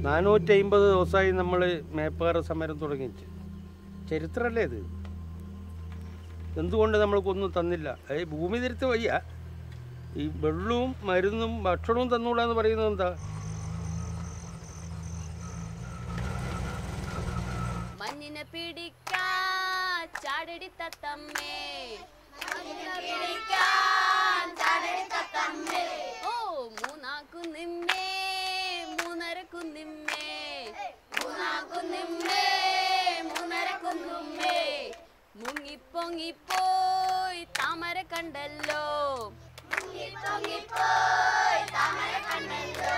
നാനൂറ്റി അമ്പത് ദിവസമായി നമ്മൾ മേപ്പാറ സമരം തുടങ്ങിയിട്ട് ചരിത്രമല്ലേ ഇത് എന്തുകൊണ്ട് നമ്മൾക്കൊന്നും തന്നില്ല ഏ ഭൂമി തിരുത്ത് വയ്യ ഈ വെള്ളവും മരുന്നും ഭക്ഷണവും തന്നൂടാ എന്ന് പറയുന്നത് എന്താ മഞ്ഞിനെ പിടിക്കാൻ ചാടടി തത്തമ്മേ ഓ മൂന്നാക്കുന്നിമ്മേ മൂന്നരക്കുന്നിമ്മേ മൂന്നാക്കുന്നിമ്മേ മൂന്നരക്കുന്നുമ്മേ മുങ്ങിപ്പൊങ്ങിപ്പോയി താമര കണ്ടല്ലോ മുങ്ങിപ്പൊങ്ങിപ്പോയി താമര കണ്ടല്ലോ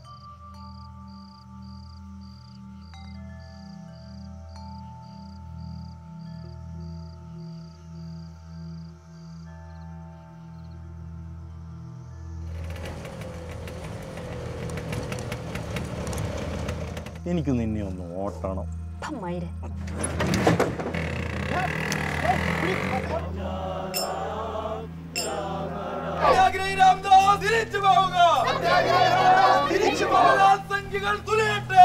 എനിക്ക് നിന്നെ ഒന്ന് ഓട്ടണം മയിരെ സത്യാഗ്രഹി രാംദാസ് തിരിച്ചു പോവുക തിരിച്ചു പോവുക സംഖ്യകൾ തുലയട്ടെ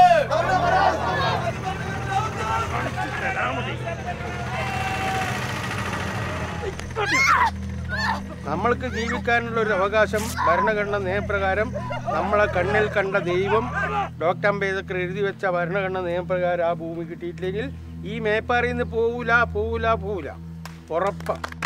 നമ്മൾക്ക് ജീവിക്കാനുള്ള ഒരു അവകാശം ഭരണഘടന നിയമപ്രകാരം നമ്മളെ കണ്ണിൽ കണ്ട ദൈവം ഡോക്ടർ അംബേദ്കർ എഴുതി വെച്ച ഭരണഘടന നിയമപ്രകാരം ആ ഭൂമി കിട്ടിയിട്ടില്ലെങ്കിൽ ഈ മേപ്പാറിയിൽ നിന്ന് പോകൂല പോകൂല പോകൂല ഉറപ്പാണ്